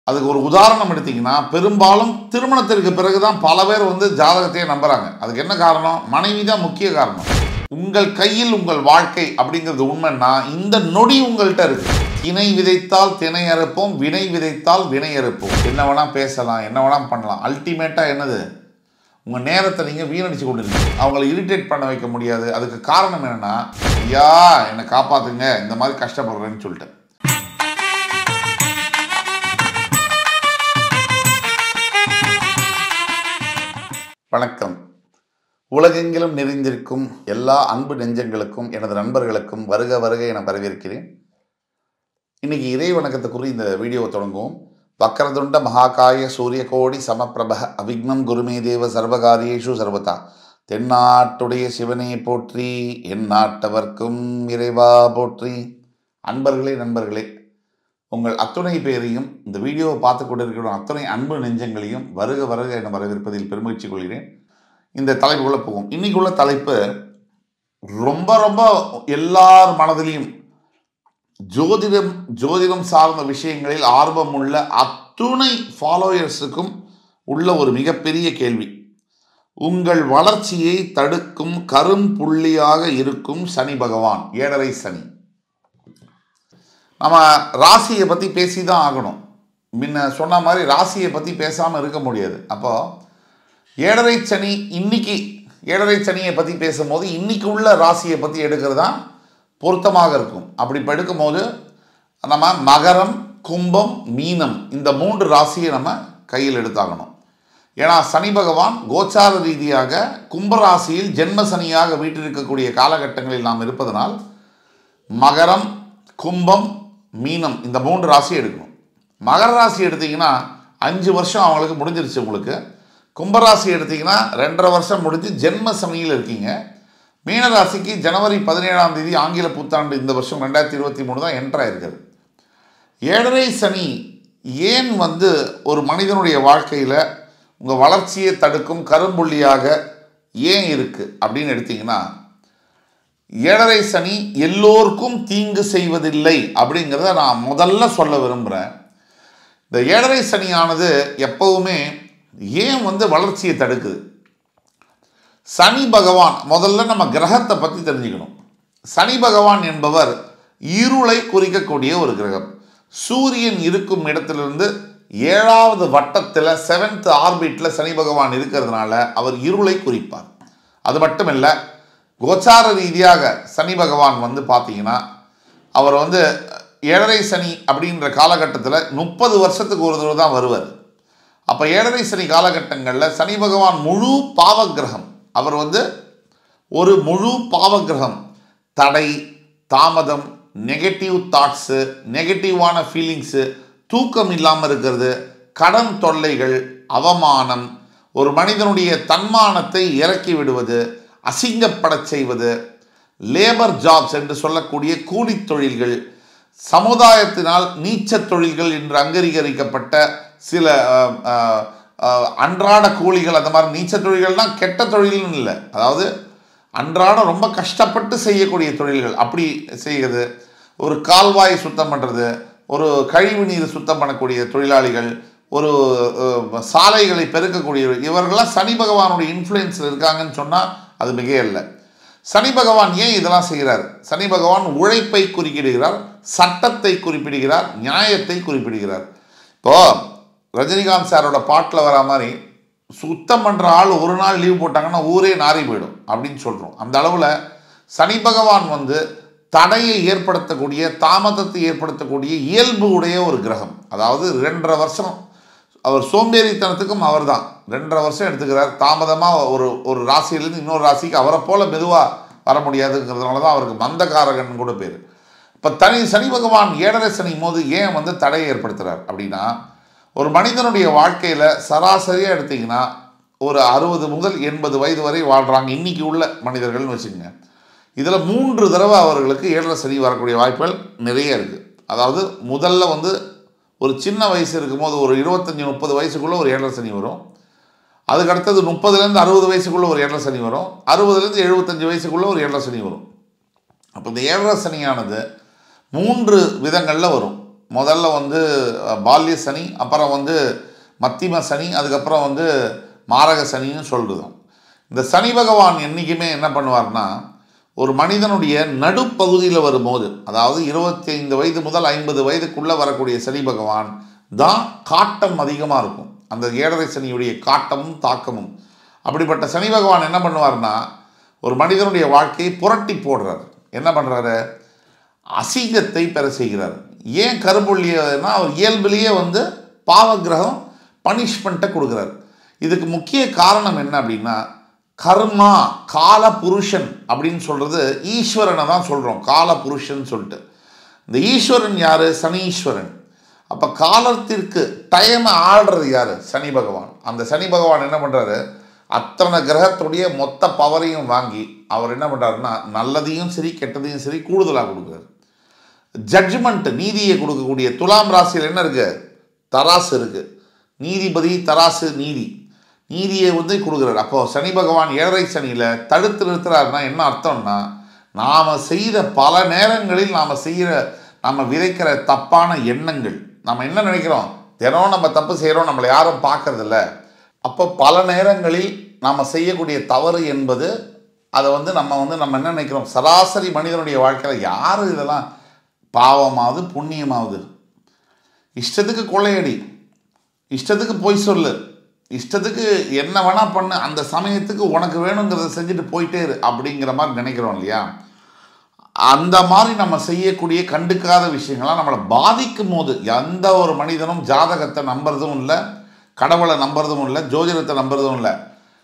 அதுக்கு ஒரு உதாரணம் எடுத்தீங்கன்னா பெரும்பாலும் திருமணத்திற்கு பிறகுதான் பல பேர் வந்து ஜாதகத்தையே நம்புறாங்க அதுக்கு என்ன காரணம் மனைவி தான் முக்கிய காரணம் உங்கள் கையில் உங்கள் வாழ்க்கை அப்படிங்கிறது உண்மைன்னா இந்த நொடி உங்கள்கிட்ட இருக்கு திணை விதைத்தால் திணை அறுப்போம் வினை விதைத்தால் வினை அறுப்போம் என்ன வேணா பேசலாம் என்ன வேணா பண்ணலாம் அல்டிமேட்டா என்னது உங்கள் நேரத்தை நீங்கள் வீணடிச்சு கொண்டு இருக்கீங்க அவங்கள இரிட்டேட் பண்ண வைக்க முடியாது அதுக்கு காரணம் என்னன்னா ஐயா என்னை காப்பாத்துங்க இந்த மாதிரி கஷ்டப்படுறேன்னு சொல்லிட்டு வணக்கம் உலகெங்கிலும் நிறைந்திருக்கும் எல்லா அன்பு நெஞ்சங்களுக்கும் எனது நண்பர்களுக்கும் வருக வருக என வரவேற்கிறேன் இன்னைக்கு இறை வணக்கத்துக்குரிய இந்த வீடியோவை தொடங்குவோம் வக்கரதுண்ட மகாகாய சூரியகோடி சமப்பிரப அவிக்னம் குருமே தேவ சர்வகாரியேஷு சர்வதா தென்னாட்டுடைய சிவனே போற்றி என் நாட்டவர்க்கும் இறைவா போற்றி அன்பர்களே நண்பர்களே உங்கள் அத்துணை பேரையும் இந்த வீடியோவை பார்த்து கொண்டிருக்கிற அத்தனை அன்பு நெஞ்சங்களையும் வருக வருக என வரவேற்பதில் பெருமகிழ்ச்சி கொள்கிறேன் இந்த தலைப்புக்குள்ளே போகும் இன்னைக்குள்ள தலைப்பு ரொம்ப ரொம்ப எல்லார் மனதிலையும் ஜோதிடம் ஜோதிடம் சார்ந்த விஷயங்களில் ஆர்வம் உள்ள அத்துணை ஃபாலோயர்ஸுக்கும் உள்ள ஒரு மிகப்பெரிய கேள்வி உங்கள் வளர்ச்சியை தடுக்கும் கரும்புள்ளியாக இருக்கும் சனி பகவான் ஏழரை சனி நம்ம ராசியை பற்றி பேசி தான் ஆகணும் முன்ன சொன்ன மாதிரி ராசியை பற்றி பேசாமல் இருக்க முடியாது அப்போ ஏழரை சனி இன்னைக்கு ஏழரை சனியை பற்றி பேசும்போது இன்னைக்கு உள்ள ராசியை பற்றி எடுக்கிறது தான் பொருத்தமாக இருக்கும் அப்படி இப்போ எடுக்கும்போது நம்ம மகரம் கும்பம் மீனம் இந்த மூன்று ராசியை நம்ம கையில் எடுத்தாகணும் ஏன்னா சனி பகவான் கோச்சார ரீதியாக கும்பராசியில் ஜென்ம சனியாக வீட்டிருக்கக்கூடிய காலகட்டங்களில் நாம் இருப்பதனால் மகரம் கும்பம் மீனம் இந்த மூன்று ராசி எடுக்கணும் மகர ராசி எடுத்தீங்கன்னா அஞ்சு வருஷம் அவங்களுக்கு முடிஞ்சிருச்சு உங்களுக்கு கும்பராசி எடுத்தீங்கன்னா ரெண்டரை வருஷம் முடிஞ்சு ஜென்ம சனியில் இருக்கீங்க மீனராசிக்கு ஜனவரி பதினேழாம் தேதி ஆங்கில புத்தாண்டு இந்த வருஷம் ரெண்டாயிரத்தி இருபத்தி மூணு தான் என்ட்ரு ஆயிருக்குது ஏழரை சனி ஏன் வந்து ஒரு மனிதனுடைய வாழ்க்கையில் உங்கள் வளர்ச்சியை தடுக்கும் கரும்புள்ளியாக ஏன் இருக்குது அப்படின்னு எடுத்தீங்கன்னா ஏழரை சனி எல்லோருக்கும் தீங்கு செய்வதில்லை அப்படிங்கிறத நான் முதல்ல சொல்ல விரும்புகிறேன் இந்த ஏழரை சனியானது எப்பவுமே ஏன் வந்து வளர்ச்சியை தடுக்குது சனி பகவான் முதல்ல நம்ம கிரகத்தை பற்றி தெரிஞ்சுக்கணும் சனி பகவான் என்பவர் இருளை குறிக்கக்கூடிய ஒரு கிரகம் சூரியன் இருக்கும் இடத்திலிருந்து ஏழாவது வட்டத்தில் செவன்த் ஆர்பிட்டில் சனி பகவான் இருக்கிறதுனால அவர் இருளை குறிப்பார் அது மட்டும் இல்லை கோச்சார ரீதியாக சனி பகவான் வந்து பார்த்தீங்கன்னா அவர் வந்து ஏழரை சனி அப்படின்ற காலகட்டத்தில் முப்பது வருஷத்துக்கு ஒரு தடவை தான் வருவார் அப்போ ஏழரை சனி காலகட்டங்களில் சனி பகவான் முழு பாவகிரகம் அவர் வந்து ஒரு முழு பாவகிரகம் தடை தாமதம் நெகட்டிவ் தாட்ஸு நெகட்டிவான ஃபீலிங்ஸு தூக்கம் இல்லாமல் இருக்கிறது கடன் தொல்லைகள் அவமானம் ஒரு மனிதனுடைய தன்மானத்தை இறக்கி விடுவது அசிங்கப்படச் செய்வது லேபர் ஜாப்ஸ் என்று சொல்லக்கூடிய கூலி தொழில்கள் சமுதாயத்தினால் நீச்ச தொழில்கள் என்று அங்கீகரிக்கப்பட்ட சில அஹ், அஹ், அஹ், அன்றாட கூலிகள் அந்த மாதிரி நீச்ச தொழில்கள்லாம் கெட்ட தொழில்னு இல்லை அதாவது அன்றாடம் ரொம்ப கஷ்டப்பட்டு செய்யக்கூடிய தொழில்கள் அப்படி செய்கிறது ஒரு கால்வாய் சுத்தம் பண்ணுறது ஒரு கழிவு நீர் சுத்தம் பண்ணக்கூடிய தொழிலாளிகள் ஒரு அஹ், சாலைகளை பெருக்கக்கூடிய இவர்கள்லாம் சனி பகவானுடைய இன்ஃப்ளூயன்ஸில் இருக்காங்கன்னு சொன்னால் அது மிக இல்லை சனி பகவான் ஏன் இதெல்லாம் செய்கிறார் சனி பகவான் உழைப்பை குறிப்பிடுகிறார் சட்டத்தை குறிப்பிடுகிறார் நியாயத்தை குறிப்பிடுகிறார் இப்போ ரஜினிகாந்த் சாரோட பாட்டில் வர மாதிரி சுத்தம் பண்ணுற ஆள் ஒரு நாள் லீவ் போட்டாங்கன்னா ஊரே நாறி போயிடும் அப்படின்னு சொல்கிறோம் அந்த அளவில் சனி பகவான் வந்து தடையை ஏற்படுத்தக்கூடிய தாமதத்தை ஏற்படுத்தக்கூடிய இயல்பு உடைய ஒரு கிரகம் அதாவது ரெண்டரை வருஷம் அவர் சோம்பேறித்தனத்துக்கும் அவர் தான் ரெண்டரை வருஷம் எடுத்துக்கிறார் தாமதமாக ஒரு ஒரு ராசியிலேருந்து இன்னொரு ராசிக்கு அவரை போல மெதுவாக வர முடியாதுங்கிறதுனால தான் அவருக்கு மந்தகாரகன் கூட பேர் இப்போ தனி சனி பகவான் ஏழரை சனி போது ஏன் வந்து தடையை ஏற்படுத்துகிறார் அப்படின்னா ஒரு மனிதனுடைய வாழ்க்கையில் சராசரியாக எடுத்தீங்கன்னா ஒரு அறுபது முதல் எண்பது வயது வரை வாழ்கிறாங்க இன்னைக்கு உள்ள மனிதர்கள்னு வச்சுக்கோங்க இதில் மூன்று தடவை அவர்களுக்கு ஏழரை சனி வரக்கூடிய வாய்ப்புகள் நிறைய இருக்குது அதாவது முதல்ல வந்து ஒரு சின்ன வயசு இருக்கும்போது ஒரு இருபத்தஞ்சி முப்பது வயசுக்குள்ளே ஒரு ஏழரை சனி வரும் அதுக்கு அடுத்தது முப்பதுலேருந்து அறுபது வயசுக்குள்ளே ஒரு ஏழரை சனி வரும் அறுபதுலேருந்து எழுபத்தஞ்சு வயசுக்குள்ளே ஒரு ஏழரை சனி வரும் அப்போ இந்த ஏழரை சனியானது மூன்று விதங்களில் வரும் முதல்ல வந்து அஹ், பால்ய சனி அப்புறம் வந்து மத்திம சனி அதுக்கப்புறம் வந்து மாரக சனின்னு சொல்கிறோம் இந்த சனி பகவான் என்றைக்குமே என்ன பண்ணுவார்னா ஒரு மனிதனுடைய நடுப்பகுதியில் வரும்போது அதாவது இருபத்தி ஐந்து வயது முதல் ஐம்பது வயதுக்குள்ளே வரக்கூடிய சனி பகவான் தான் காட்டம் அதிகமாக இருக்கும் அந்த ஏழரை சனியுடைய காட்டமும் தாக்கமும் அப்படிப்பட்ட சனி பகவான் என்ன பண்ணுவார்னா ஒரு மனிதனுடைய வாழ்க்கையை புரட்டி போடுறார் என்ன பண்ணுறாரு அசிங்கத்தை பெற செய்கிறார் ஏன் கரும்புள்ளியனா அவர் இயல்பிலேயே வந்து பாவகிரகம் பனிஷ்மெண்ட்டை கொடுக்குறாரு இதுக்கு முக்கிய காரணம் என்ன அப்படின்னா கர்மா கால புருஷன் அப்படின்னு சொல்கிறது ஈஸ்வரனை தான் சொல்கிறோம் கால புருஷன் சொல்லிட்டு இந்த ஈஸ்வரன் யார் சனீஸ்வரன் அப்போ காலத்திற்கு டைமை ஆடுறது யார் சனி பகவான் அந்த சனி பகவான் என்ன பண்ணுறாரு அத்தனை கிரகத்துடைய மொத்த பவரையும் வாங்கி அவர் என்ன பண்ணுறாருன்னா நல்லதையும் சரி கெட்டதையும் சரி கூடுதலாக கொடுக்குறாரு ஜட்ஜ்மெண்ட் நீதியை கொடுக்கக்கூடிய துலாம் ராசியில் என்ன இருக்கு தராசு இருக்கு நீதிபதி தராசு நீதி நீதியை வந்து கொடுக்குறாரு அப்போ சனி பகவான் ஏழரை சனியில் தடுத்து நிறுத்துறாருன்னா என்ன அர்த்தம்னா நாம் செய்த பல நேரங்களில் நாம் செய்கிற நம்ம விதைக்கிற தப்பான எண்ணங்கள் நம்ம என்ன நினைக்கிறோம் தினம் நம்ம தப்பு செய்கிறோம் நம்மளை யாரும் பார்க்கறதில்ல அப்போ பல நேரங்களில் நாம் செய்யக்கூடிய தவறு என்பது அதை வந்து நம்ம வந்து நம்ம என்ன நினைக்கிறோம் சராசரி மனிதனுடைய வாழ்க்கையில் யார் இதெல்லாம் பாவமாவது புண்ணியமாவது இஷ்டத்துக்கு கொள்ளையடி இஷ்டத்துக்கு பொய் சொல்லு இஷ்டத்துக்கு என்ன வேணா பண்ணு அந்த சமயத்துக்கு உனக்கு வேணுங்கிறத செஞ்சுட்டு போயிட்டே இரு அப்படிங்கிற மாதிரி நினைக்கிறோம் இல்லையா அந்த மாதிரி நம்ம செய்யக்கூடிய கண்டுக்காத விஷயங்கள்லாம் நம்மளை பாதிக்கும் போது எந்த ஒரு மனிதனும் ஜாதகத்தை நம்புறதும் இல்லை கடவுளை நம்புறதும் இல்லை ஜோதிடத்தை நம்புறதும் இல்லை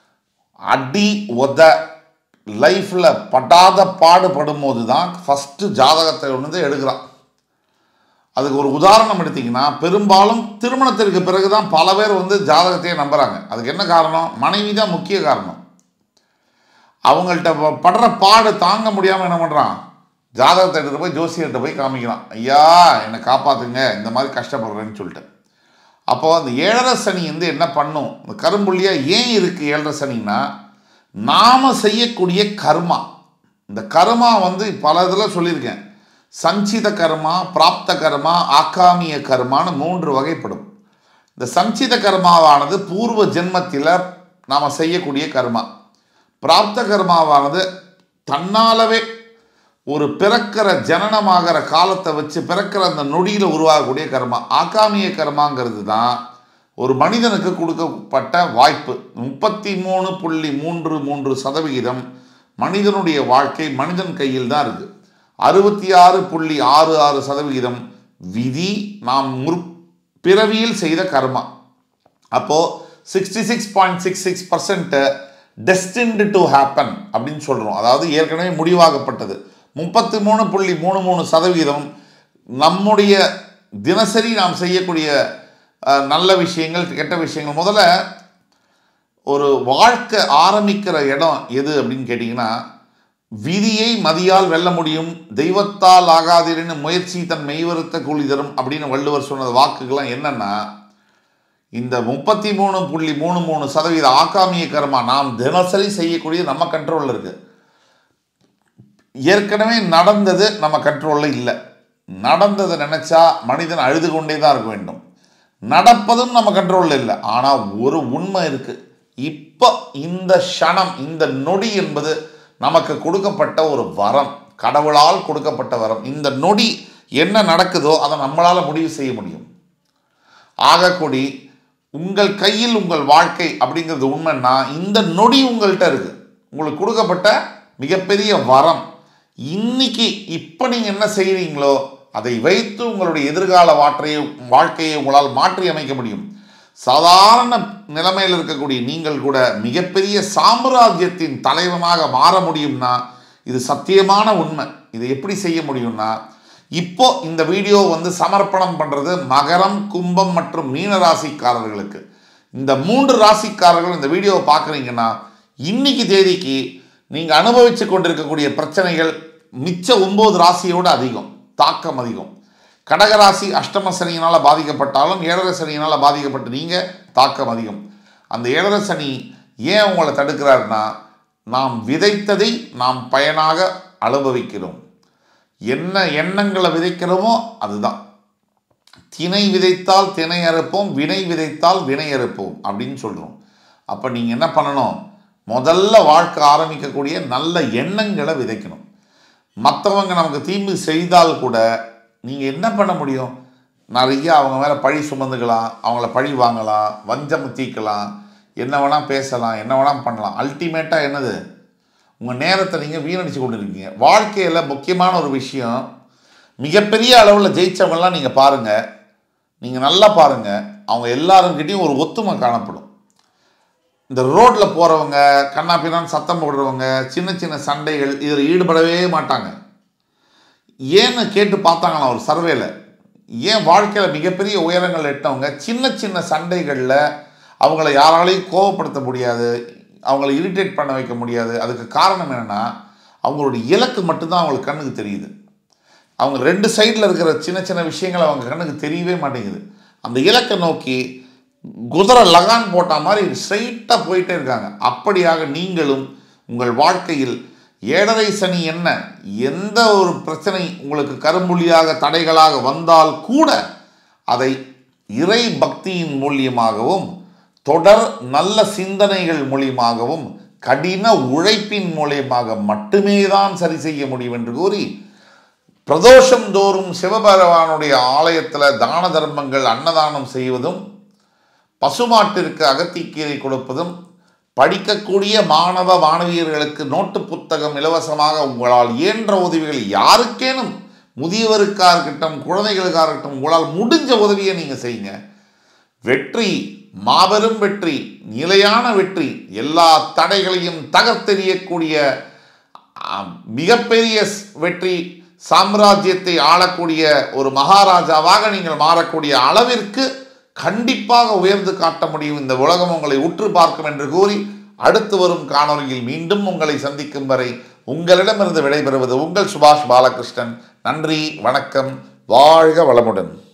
அடி உத லைஃப்பில் படாத பாடுபடும் போது தான் ஃபஸ்ட்டு ஜாதகத்தை வந்து எடுக்கிறான் அதுக்கு ஒரு உதாரணம் எடுத்தீங்கன்னா பெரும்பாலும் திருமணத்திற்கு பிறகு தான் பல பேர் வந்து ஜாதகத்தையே நம்புகிறாங்க அதுக்கு என்ன காரணம் மனைவி தான் முக்கிய காரணம் அவங்கள்ட்ட ப- படுற பாடு தாங்க முடியாமல் என்ன பண்ணுறான் ஜாதகத்தை எடுத்துகிட்டு போய் ஜோசியர்கிட்ட போய் காமிக்கிறான் ஐயா என்னை காப்பாற்றுங்க இந்த மாதிரி கஷ்டப்படுறேன்னு சொல்லிட்டு அப்போ அந்த ஏழரை சனி வந்து என்ன பண்ணும் இந்த கரும்புள்ளியாக ஏன் இருக்குது ஏழரை சனின்னா நாம் செய்யக்கூடிய கர்மா இந்த கர்மா வந்து பல இதில் சொல்லியிருக்கேன் சஞ்சித கர்மா பிராப்த கர்மா ஆக்காமிய கர்மான்னு மூன்று வகைப்படும் இந்த சஞ்சித கர்மாவானது பூர்வ ஜென்மத்தில் நாம் செய்யக்கூடிய கர்மா பிராப்த கர்மாவானது தன்னாலவே ஒரு பிறக்கிற ஜனனமாகிற காலத்தை வச்சு பிறக்கிற அந்த நொடியில் உருவாகக்கூடிய கர்மா ஆகாமிய கர்மாங்கிறது தான் ஒரு மனிதனுக்கு கொடுக்கப்பட்ட வாய்ப்பு முப்பத்தி மூணு புள்ளி மூன்று மூன்று சதவிகிதம் மனிதனுடைய வாழ்க்கை மனிதன் கையில் தான் இருக்குது அறுபத்தி ஆறு புள்ளி ஆறு ஆறு சதவிகிதம் விதி நாம் முற் பிறவியில் செய்த கர்மா அப்போது sixty six point six six percent destined to happen அப்படின்னு சொல்கிறோம் அதாவது ஏற்கனவே முடிவாகப்பட்டது முப்பத்தி மூணு புள்ளி மூணு மூணு சதவீதம் நம்முடைய தினசரி நாம் செய்யக்கூடிய அஹ், நல்ல விஷயங்கள் கெட்ட விஷயங்கள் முதல்ல ஒரு வாழ்க்கை ஆரம்பிக்கிற இடம் எது அப்படின்னு கேட்டிங்கன்னா விதியை மதியால் வெல்ல முடியும் தெய்வத்தால் ஆகாதிருன்னு முயற்சி தன் மெய்வருத்த கூலி தரும் அப்படின்னு வள்ளுவர் சொன்ன வாக்குகள்லாம் என்னன்னா இந்த முப்பத்தி மூணு புள்ளி மூணு மூணு சதவீத ஆக்காமிய கர்மா நாம் தினசரி செய்யக்கூடிய நம்ம கண்ட்ரோலில் இருக்கு ஏற்கனவே நடந்தது நம்ம கண்ட்ரோலில் இல்லை நடந்ததை நினைச்சா மனிதன் அழுது கொண்டே தான் இருக்க வேண்டும் நடப்பதும் நம்ம கண்ட்ரோலில் இல்லை ஆனால் ஒரு உண்மை இருக்கு இப்போ இந்த க்ஷணம் இந்த நொடி என்பது நமக்கு கொடுக்கப்பட்ட ஒரு வரம் கடவுளால் கொடுக்கப்பட்ட வரம் இந்த நொடி என்ன நடக்குதோ அதை நம்மளால் முடிவு செய்ய முடியும் ஆகக்கூடி உங்கள் கையில் உங்கள் வாழ்க்கை அப்படிங்கிறது உண்மைன்னா இந்த நொடி உங்கள்கிட்ட இருக்கு உங்களுக்கு கொடுக்கப்பட்ட மிகப்பெரிய வரம் இன்னைக்கு இப்போ நீங்கள் என்ன செய்கிறீங்களோ அதை வைத்து உங்களுடைய எதிர்கால வாற்றையை வாழ்க்கையை உங்களால் மாற்றி அமைக்க முடியும் சாதாரண நிலைமையில் இருக்கக்கூடிய நீங்கள் கூட மிகப்பெரிய சாம்ராஜ்யத்தின் தலைவனாக மாற முடியும்னா இது சத்தியமான உண்மை இதை எப்படி செய்ய முடியும்னா இப்போ இந்த வீடியோ வந்து சமர்ப்பணம் பண்ணுறது மகரம் கும்பம் மற்றும் மீன ராசிக்காரர்களுக்கு இந்த மூன்று ராசிக்காரர்கள் இந்த வீடியோவை பார்க்குறீங்கன்னா இன்னைக்கு தேதிக்கு நீங்கள் அனுபவித்து கொண்டிருக்கக்கூடிய பிரச்சனைகள் மிச்ச ஒம்பது ராசியோட அதிகம் தாக்கம் அதிகம் கடகராசி அஷ்டம சனியினால் பாதிக்கப்பட்டாலும் ஏழரை சனியினால் பாதிக்கப்பட்ட நீங்கள் தாக்கம் அதிகம் அந்த ஏழரை சனி ஏன் உங்களை தடுக்கிறாருன்னா நாம் விதைத்ததை நாம் பயனாக அனுபவிக்கிறோம் என்ன எண்ணங்களை விதைக்கிறோமோ அதுதான் திணை விதைத்தால் திணை அறுப்போம் வினை விதைத்தால் வினை அறுப்போம் அப்படின்னு சொல்கிறோம் அப்போ நீங்கள் என்ன பண்ணணும் முதல்ல வாழ்க்கை ஆரம்பிக்கக்கூடிய நல்ல எண்ணங்களை விதைக்கணும் மற்றவங்க நமக்கு தீங்கு செய்தால் கூட நீங்கள் என்ன பண்ண முடியும் நிறைய அவங்க மேலே பழி சுமந்துக்கலாம் அவங்கள பழி வாங்கலாம் வஞ்சம் தீக்கலாம் என்ன வேணால் பேசலாம் என்ன வேணால் பண்ணலாம் அல்டிமேட்டாக என்னது உங்கள் நேரத்தை நீங்கள் வீணடிச்சு கொண்டு இருக்கீங்க வாழ்க்கையில் முக்கியமான ஒரு விஷயம் மிகப்பெரிய அளவில் ஜெயிச்சவங்கலாம் நீங்கள் பாருங்கள் நீங்கள் நல்லா பாருங்கள் அவங்க எல்லாருக்கிட்டையும் ஒரு ஒத்துமை காணப்படும் இந்த ரோட்டில் போகிறவங்க கண்ணா பின்னான்னு சத்தம் போடுறவங்க சின்ன சின்ன சண்டைகள் இதில் ஈடுபடவே மாட்டாங்க ஏன்னு கேட்டு பார்த்தாங்களாம் ஒரு சர்வேல ஏன் வாழ்க்கையில் மிகப்பெரிய உயரங்கள் எட்டவங்க சின்ன சின்ன சண்டைகளில் அவங்கள யாராலையும் கோவப்படுத்த முடியாது அவங்கள இரிட்டேட் பண்ண வைக்க முடியாது அதுக்கு காரணம் என்னென்னா அவங்களுடைய இலக்கு மட்டும்தான் அவங்களுக்கு கண்ணுக்கு தெரியுது அவங்க ரெண்டு சைடில் இருக்கிற சின்ன சின்ன விஷயங்கள் அவங்க கண்ணுக்கு தெரியவே மாட்டேங்குது அந்த இலக்கை நோக்கி குதிரை லகான் போட்ட மாதிரி ஸ்ட்ரைட்டாக போயிட்டே இருக்காங்க அப்படியாக நீங்களும் உங்கள் வாழ்க்கையில் ஏழரை சனி என்ன எந்த ஒரு பிரச்சனை உங்களுக்கு கரும்புள்ளியாக தடைகளாக வந்தால் கூட அதை இறை பக்தியின் மூலியமாகவும் தொடர் நல்ல சிந்தனைகள் மூலியமாகவும் கடின உழைப்பின் மூலியமாக மட்டுமே தான் சரி செய்ய முடியும் என்று கூறி பிரதோஷம் தோறும் சிவபகவானுடைய ஆலயத்தில் தான தர்மங்கள் அன்னதானம் செய்வதும் பசுமாட்டிற்கு அகத்திக்கீரை கொடுப்பதும் படிக்கக்கூடிய மாணவ மாணவியர்களுக்கு நோட்டு புத்தகம் இலவசமாக உங்களால் இயன்ற உதவிகள் யாருக்கேனும் முதியவருக்காக இருக்கட்டும் குழந்தைகளுக்காக இருக்கட்டும் உங்களால் முடிஞ்ச உதவியை நீங்கள் செய்யுங்க வெற்றி மாபெரும் வெற்றி நிலையான வெற்றி எல்லா தடைகளையும் தகர்த்தெறியக்கூடிய ஆம், மிகப்பெரிய ஸ்- வெற்றி சாம்ராஜ்யத்தை ஆளக்கூடிய ஒரு மகாராஜாவாக நீங்கள் மாறக்கூடிய அளவிற்கு கண்டிப்பாக உயர்ந்து காட்ட முடியும் இந்த உலகம் உங்களை உற்று பார்க்கும் என்று கூறி அடுத்து வரும் காணொளியில் மீண்டும் உங்களை சந்திக்கும் வரை உங்களிடமிருந்து விடைபெறுவது உங்கள் சுபாஷ் பாலகிருஷ்ணன் நன்றி வணக்கம் வாழ்க வளமுடன்